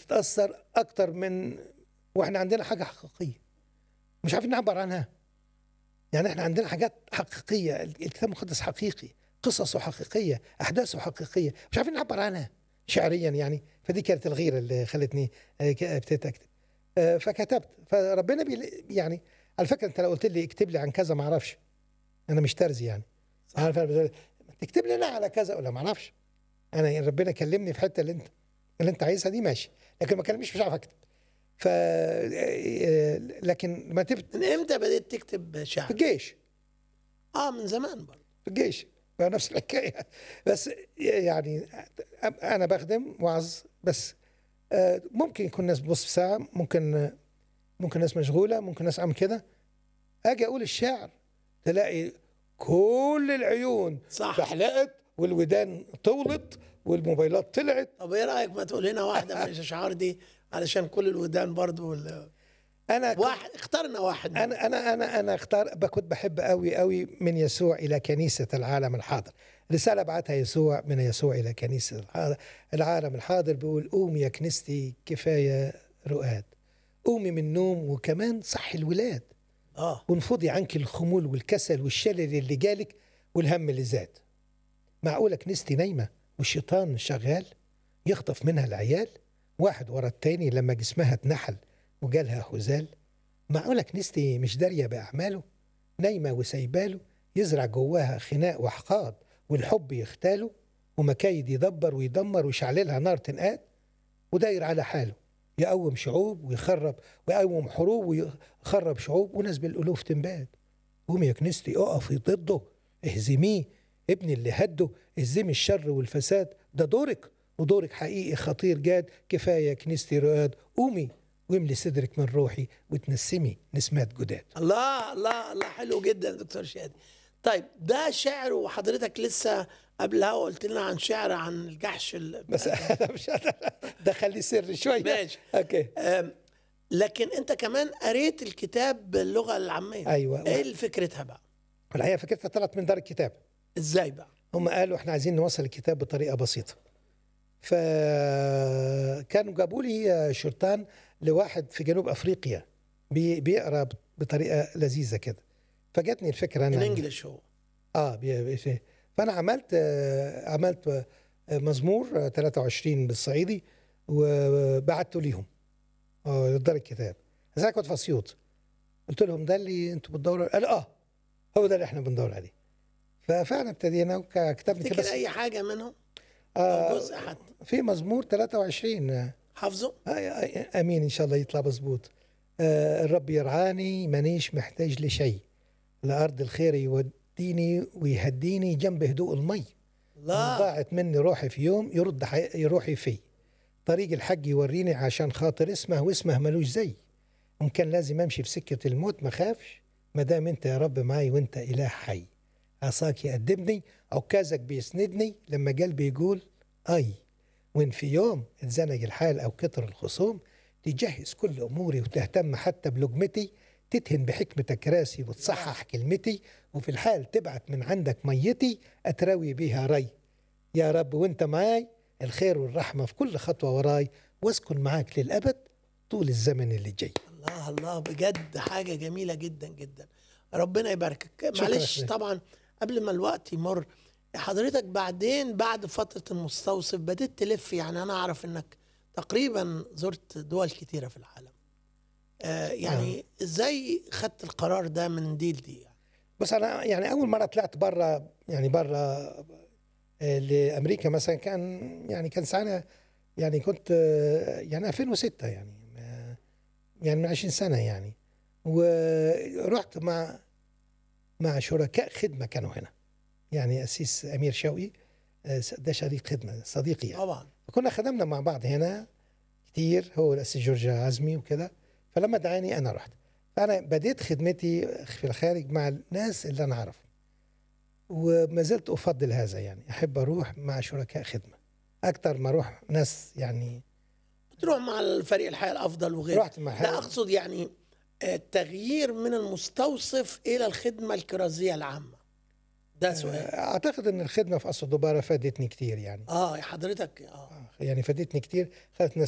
بتتاثر اكتر من واحنا عندنا حاجه حقيقيه مش عارفين نعبر عنها يعني احنا عندنا حاجات حقيقيه الكتاب المقدس حقيقي قصصه حقيقيه احداثه حقيقيه مش عارفين نعبر عنها شعريا يعني فدي كانت الغيره اللي خلتني آه، ك- ابتديت اكتب آه، فكتبت فربنا بي يعني على فكره انت لو قلت لي اكتب لي عن كذا ما اعرفش انا مش ترزي يعني صح. عارف أنا تكتب لي انا على كذا ولا ما اعرفش انا ربنا كلمني في حته اللي انت اللي انت عايزها دي ماشي لكن ما كلمنيش مش عارف اكتب ف آه، لكن ما تبت من امتى بديت تكتب في شعر؟ الجيش اه من زمان برضه في الجيش بقى نفس الحكايه بس يعني انا بخدم وعظ بس آه، ممكن يكون ناس بتبص في ساعه ممكن ممكن ناس مشغوله ممكن ناس عم كده اجي اقول الشعر تلاقي كل العيون صح فحلقت والودان طولت والموبايلات طلعت طب ايه رايك ما تقول لنا واحده من الاشعار دي علشان كل الودان برضه وال... انا كنت- واحد اخترنا واحد منهم. انا انا انا انا اختار ب- كنت بحب قوي قوي من يسوع الى كنيسه العالم الحاضر رساله بعتها يسوع من يسوع الى كنيسه الح- العالم الحاضر بيقول قومي يا كنيستي كفايه رؤاد قومي من النوم وكمان صحي الولاد اه وانفضي عنك الخمول والكسل والشلل اللي جالك والهم اللي زاد معقوله كنيستي نايمه والشيطان شغال يخطف منها العيال واحد ورا التاني لما جسمها اتنحل وجالها هزال معقوله كنيستي مش داريه باعماله نايمه وسايباله يزرع جواها خناق وحقاد والحب يختاله ومكايد يدبر ويدمر ويشعللها نار تنقاد وداير على حاله يقوم شعوب ويخرب ويقوم حروب ويخرب شعوب وناس بالالوف تنباد قومي يا كنيستي اقفي ضده اهزميه ابني اللي هده اهزمي الشر والفساد ده دورك ودورك حقيقي خطير جاد كفايه يا كنيستي رقاد قومي واملي صدرك من روحي وتنسمي نسمات جداد الله الله الله حلو جدا يا دكتور شادي طيب ده شعر وحضرتك لسه قبلها قلت لنا عن شعر عن الجحش ال... بس انا مش ده خليه سر شويه ماشي. اوكي أم، لكن انت كمان قريت الكتاب باللغه العاميه ايوه ايه فكرتها بقى الحقيقه فكرتها طلعت من دار الكتاب ازاي بقى هم قالوا احنا عايزين نوصل الكتاب بطريقه بسيطه فكانوا جابوا لي شرطان لواحد في جنوب افريقيا بي- بيقرا بطريقه لذيذه كده فجاتني الفكره ان انا انجلش هو اه بي بي في- فانا عملت آه، عملت آه، مزمور آه، 23 بالصعيدي وبعته ليهم اه لدار الكتاب بس انا كنت في اسيوط قلت لهم ده اللي انتوا بتدوروا قال اه هو ده اللي احنا بندور عليه ففعلا ابتدينا وكتبنا كده تفتكر بس اي حاجه منهم او آه جزء حتى في مزمور 23 آه، حافظه آه، آه، امين ان شاء الله يطلع مظبوط آه الرب يرعاني مانيش محتاج لشيء لارض الخير يوديني ويهديني جنب هدوء المي إن الله ضاعت مني روحي في يوم يرد حي... روحي في طريق الحج يوريني عشان خاطر اسمه واسمه ملوش زي وان كان لازم امشي في سكه الموت ما خافش ما دام انت يا رب معي وانت اله حي عصاك يقدمني عكازك بيسندني لما قلبي يقول اي وان في يوم اتزنق الحال او كتر الخصوم تجهز كل اموري وتهتم حتى بلقمتي تدهن بحكمتك راسي وتصحح كلمتي وفي الحال تبعت من عندك ميتي اتراوي بيها ري يا رب وانت معاي الخير والرحمه في كل خطوه وراي واسكن معاك للابد طول الزمن اللي جاي الله الله بجد حاجه جميله جدا جدا ربنا يباركك شكرا معلش يا طبعا قبل ما الوقت يمر حضرتك بعدين بعد فتره المستوصف بديت تلف يعني انا اعرف انك تقريبا زرت دول كتيره في العالم آه يعني ازاي خدت القرار ده من دي لدي يعني بس انا يعني اول مره طلعت بره يعني بره لامريكا مثلا كان يعني كان سنه يعني كنت آه، يعني 2006 يعني ما- يعني من 20 سنه يعني ورحت مع مع شركاء خدمه كانوا هنا يعني اسيس امير شوقي آه، ده شريك خدمه صديقي يعني. طبعا كنا خدمنا مع بعض هنا كتير هو الأسيس جورج عزمي وكده فلما دعاني أنا رحت فأنا بديت خدمتي في الخارج مع الناس اللي أنا أعرفهم وما زلت أفضل هذا يعني أحب أروح مع شركاء خدمة أكتر ما أروح ناس يعني بتروح مع الفريق الحياه الافضل وغيره رحت مع لا اقصد يعني آه، التغيير من المستوصف الى الخدمه الكرازيه العامه ده سؤال أعتقد أن الخدمة في قصر دبارة فادتني كتير يعني اه يا حضرتك اه يعني فادتني كتير خدت